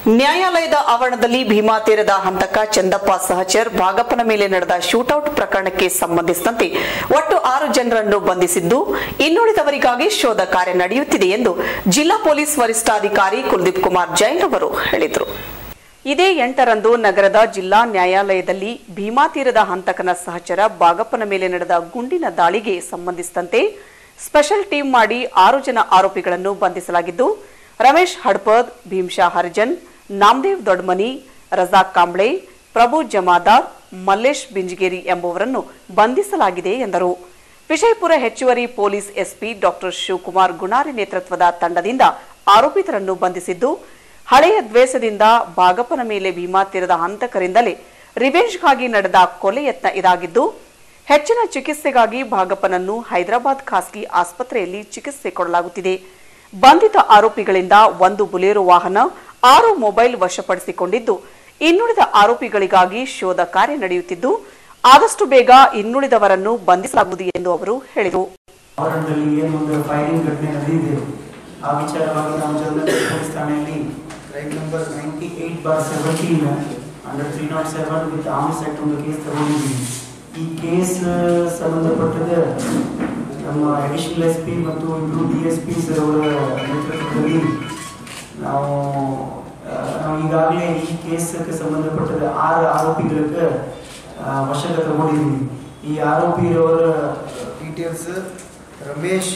ನ್ಯಾಯಾಲಯದ ಆವರಣದಲ್ಲಿ ಭೀಮಾ ತೀರದ ಹಂತಕ ಚಂದಪ್ಪ ಸಹಚರ್ ಭಾಗಪ್ಪನ ಮೇಲೆ ನಡೆದ ಶೂಟೌಟ್ ಪ್ರಕರಣಕ್ಕೆ ಸಂಬಂಧಿಸಿದಂತೆ ಒಟ್ಟು ಆರು ಜನರನ್ನು ಬಂಧಿಸಿದ್ದು ಇನ್ನುಳಿದವರಿಗಾಗಿ ಶೋಧ ಕಾರ್ಯ ನಡೆಯುತ್ತಿದೆ ಎಂದು ಜಿಲ್ಲಾ ಪೊಲೀಸ್ ವರಿಷ್ಠಾಧಿಕಾರಿ ಕುಲ್ದೀಪ್ ಕುಮಾರ್ ಜೈನ್ ಅವರು ಹೇಳಿದರು ಇದೇ ಎಂಟರಂದು ನಗರದ ಜಿಲ್ಲಾ ನ್ಯಾಯಾಲಯದಲ್ಲಿ ಭೀಮಾ ತೀರದ ಹಂತಕನ ಸಹಚರ ಬಾಗಪ್ಪನ ಮೇಲೆ ನಡೆದ ಗುಂಡಿನ ದಾಳಿಗೆ ಸಂಬಂಧಿಸಿದಂತೆ ಸ್ಪೆಷಲ್ ಟೀಮ್ ಮಾಡಿ ಆರು ಜನ ಆರೋಪಿಗಳನ್ನು ಬಂಧಿಸಲಾಗಿದ್ದು ರಮೇಶ್ ಹಡ್ಪದ್ ಭೀಮ್ಶಾ ಹರಿಜನ್ ನಾಮದೇವ್ ದೊಡ್ಮನಿ ರಜಾಕ್ ಕಾಂಬ್ಳೆ ಪ್ರಭು ಜಮಾದಾರ್ ಮಲ್ಲೇಶ್ ಬಿಂಜಗೇರಿ ಎಂಬುವರನ್ನು ಬಂಧಿಸಲಾಗಿದೆ ಎಂದರು ವಿಜಯಪುರ ಹೆಚ್ಚುವರಿ police SP doctor Shivakumar Gunari ನೇತೃತ್ವದ ತಂಡದಿಂದ ಆರೋಪಿತರನ್ನು ಬಂಧಿಸಿದ್ದು ಹಳೆಯ ದ್ವೇಷದಿಂದ ಬಾಗಪ್ಪನ ಮೇಲೆ ಭೀಮಾ ತೀರದ ಹಂತಕರಿಂದಲೇ ರಿವೆಂಜ್ಗಾಗಿ ನಡೆದ ಕೊಲೆ ಯತ್ನ ಇದಾಗಿದ್ದು ಹೆಚ್ಚಿನ ಚಿಕಿತ್ಸೆಗಾಗಿ ಭಾಗಪ್ಪನನ್ನು ಹೈದರಾಬಾದ್ ಖಾಸಗಿ ಆಸ್ಪತ್ರೆಯಲ್ಲಿ ಚಿಕಿತ್ಸೆ ಕೊಡಲಾಗುತ್ತಿದೆ ಬಂಧಿತ ಆರೋಪಿಗಳಿಂದ ಒಂದು ಬುಲೇರೋ ವಾಹನ ಆರು ಮೊಬೈಲ್ ವಶಪಡಿಸಿಕೊಂಡಿದ್ದು ಇನ್ನುಳಿದ ಆರೋಪಿಗಳಿಗಾಗಿ ಶೋಧ ಕಾರ್ಯ ನಡೆಯುತ್ತಿದ್ದು ಆದಷ್ಟು ಬೇಗ ಇನ್ನುಳಿದವರನ್ನು ಬಂಧಿಸಲಾಗುವುದು ಎಂದು ಅವರು ಹೇಳಿದರು ಆವರಣದಲ್ಲಿ ಏನೊಂದು ಫೈರಿಂಗ್ ಘಟನೆ ನಡೆದಿದೆ ಆ ವಿಚಾರವಾಗಿ ನಾವು ಜಗನ್ನಾಥ ಪೊಲೀಸ್ ಠಾಣೆಯಲ್ಲಿ right number ninety eight bar seventeen under three naught seven with arms act ಒಂದು ಕೇಸ್ ತಗೊಂಡಿದ್ದೀವಿ ಈ ಕೇಸ್ ಸಂಬಂಧಪಟ್ಟದ ನಮ್ಮ ಅಡಿಷನಲ್ ಎಸ್ ಪಿ ಮತ್ತು ಇಬ್ಬರು ಡಿ ಎಸ್ ಪಿ ಅವರ ನೇತೃತ್ವದಲ್ಲಿ ನಾವು ಆ, ನಾವು ಈಗಾಗಲೇ ಈ ಕೇಸ್ಗೆ ಸಂಬಂಧಪಟ್ಟದ ಆರು ಆರೋಪಿಗಳಿಗೆ ಆ, ವಶಕ್ಕೆ ತಗೊಂಡಿದ್ದೀವಿ ಈ ಆರೋಪಿರವರ details Ramesh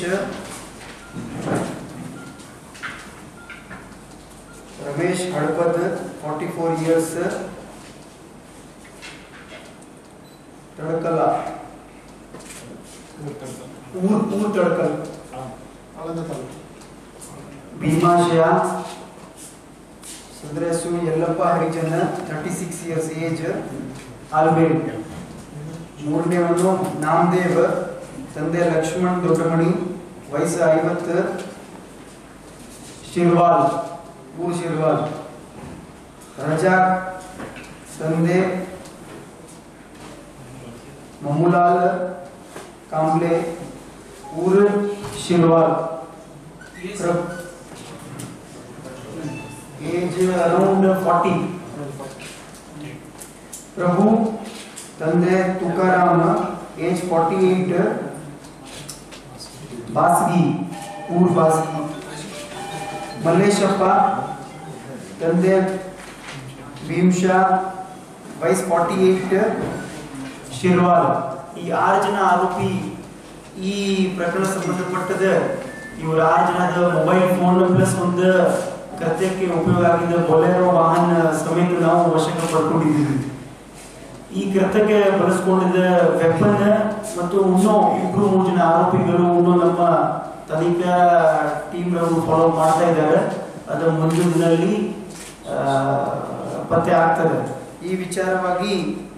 Ramesh Hadapad forty four years Tadakal ಊರ್ ಊರ್ Tadkal Bhimashaya Sundareshu Yallappa Harijan thirty six years age ಆಲ್ಬೇಡ್ ಮೂರನೇವನು ನಾಮದೇವ್ ತಂದೆ ಲಕ್ಷ್ಮಣ್ ದೊಡ್ಡಮಣಿ ವಯಸ್ಸು ಐವತ್ತು ಶಿರ್ವಾಲ್ ಊರು ಶಿರ್ವಾಲ್ ರಜಾಕ್ ತಂದೆ ಮಮುಲಾಲ್ ಕಾಂಬ್ಳೆ ಊರ್ Shirwal age around forty Prabhu ತಂದೆ Tukaram age forty eight Basgi ಊರ್ ಬಾಸ್ಗಿ ಮಲ್ಲೇಶಪ್ಪ ತಂದೆ ಭೀಮ್ಶಾ ವಯಸ್ ಫಾರ್ಟಿ ಏಟ್ ಶಿರ್ವಾಲ್ ಈ ಆರು ಜನ ಆರೋಪಿ ಈ ಪ್ರಕರಣ ಸಂಬಂಧಪಟ್ಟದ ಇವ್ರ ಆರು ಜನದ ಮೊಬೈಲ್ ಫೋನ್ ಪ್ಲಸ್ ಒಂದು ಕೃತ್ಯಕ್ಕೆ ಉಪಯೋಗ ಆಗಿದ್ದ ಬೊಲೆರೋ ವಾಹನ ಸಮೇತ ನಾವು ವಶಕ್ಕೆ ಪಡ್ಕೊಂಡಿದ್ದೀವಿ ಈ ಕೃತ್ಯಕ್ಕೆ ಬಳಸ್ಕೊಂಡಿದ್ದ ವೆಪನ್ ಮತ್ತು ಇನ್ನೂ ಇಬ್ರು ಮೂರು ಜನ ಆರೋಪಿಗಳು ಇನ್ನೂ ನಮ್ಮ ತನಿಖಾ ಟೀಮ್ ಫಾಲೋ ಮಾಡ್ತಾ ಇದ್ದಾರೆ ಅದರ ಮುಂದಿನ ದಿನದಲ್ಲಿ ಆ, ಪತ್ತೆ ಆಗ್ತದೆ ಈ ವಿಚಾರವಾಗಿ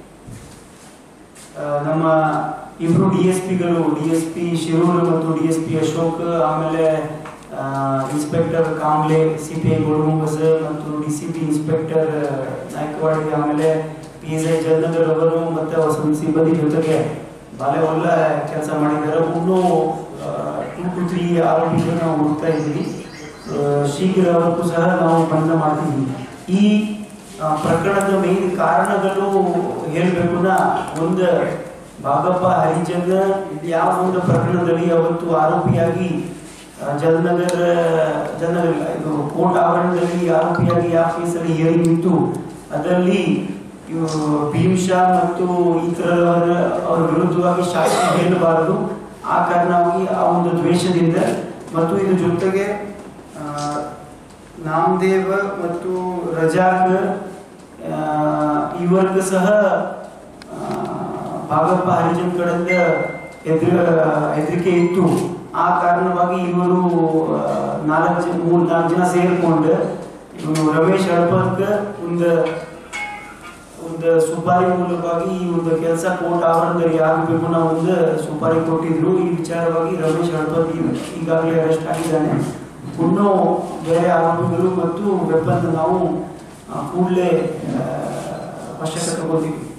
ಆ, ನಮ್ಮ ಇಬ್ರು ಡಿ ಎಸ್ ಪಿಗಳು ಡಿ ಎಸ್ ಪಿ ಶಿರೂರ್ ಮತ್ತು ಡಿ ಎಸ್ ಪಿ ಅಶೋಕ್ ಆಮೇಲೆ ಆ, inspector Kamble C P I ಗೋಲ್ಮುಂಬಸ್ ಮತ್ತು D C P inspector Naikwadi ಆಮೇಲೆ ಪಿ ಎಸ್ ಐ ಜಯನಗರ್ ಅವರು ಮತ್ತೆ ಅವ್ರ ಸಿಬ್- ಸಿಬ್ಬಂದಿ ಜೊತೆಗೆ ಬಾಳೆ ಒಳ್ಳೆ ಕೆಲಸ ಮಾಡಿದ್ದಾರೆ ಇನ್ನೂ ಟೂ ಟು ತ್ರೀ ಆರೋಪಿಗಳು ನಾವು ಹುಡುಕ್ತಾ ಇದ್ದೀವಿ ಆ, ಶೀಘ್ರ ಅವಕ್ಕೂ ಸಹ ನಾವು ಬಂಧನ ಮಾಡ್ತೀವಿ ಈ ಆ, ಪ್ರಕರಣದ ಮೇನ್ ಕಾರಣಗಳು ಹೇಳ್ಬೇಕು ಒಂದು ಬಾಗಪ್ಪ ಹರಿಜನ್ ಯಾವ ಒಂದು ಪ್ರಕರಣದಲ್ಲಿ ಅವತ್ತು ಆರೋಪಿಯಾಗಿ ಆ, ಜಲನಗರ ಜಲನಗರ ಇಲ್ಲ, ಇದು ಕೋರ್ಟ್ ಆವರಣದಲ್ಲಿ ಆರೋಪಿಯಾಗಿ ಯಾವ ಕೇಸಲ್ಲಿ ಹಿಯರಿಂಗ್ ಇತ್ತು ಅದರಲ್ಲಿ ಇವು ಭೀಮ್ಶಾ ಮತ್ತು ಇತರರ ಅವರ ವಿರುದ್ಧವಾಗಿ ಸಾಕ್ಷಿ ಹೇಳಬಾರದು ಆ ಕಾರಣವಾಗಿ ಆ ಒಂದು ದ್ವೇಷದಿಂದ ಮತ್ತು ಇದ್ರ ಜೊತೆಗೆ ಆ, ನಾಮದೇವ್ ಮತ್ತು ರಜಾಕ್ ಆ, ಇವರಿಗೂ ಸಹ ಆ, ಭಾಗಪ್ಪ ಹರಿಜನ್ ಕಡೆಯಿಂದ ಎದುರ ಹೆದರಿಕೆ ಇತ್ತು ಆ ಕಾರಣವಾಗಿ ಇವರು ಆ, ನಾಲ್ಕು ಜನ ಮೂರು ನಾಲ್ಕು ಜನ ಸೇರಿಕೊಂಡು ಇವನು ರಮೇಶ್ ಹಳಪದ್ಕ ಒಂದು ಒಂದು ಸುಪಾರಿ ಮೂಲಕವಾಗಿ ಈ ಒಂದು ಕೆಲಸ ಕೋರ್ಟ್ ಆವರಣದಲ್ಲಿ ಆಗಬೇಕು ನಾವು ಒಂದು ಸುಪಾರಿ ಕೊಟ್ಟಿದ್ರು ಈ ವಿಚಾರವಾಗಿ ರಮೇಶ್ ಹಳಪದ್ ಈ- ಈಗಾಗಲೇ ಅರೆಸ್ಟ್ ಆಗಿದ್ದಾನೆ ಇನ್ನೂ ಬೇರೆ ಆರೋಪಿಗಳು ಮತ್ತು ವೆಪನ್ ನಾವು ಕೂಡಲೇ ವಶಕ್ಕೆ ತಗೋತೀವಿ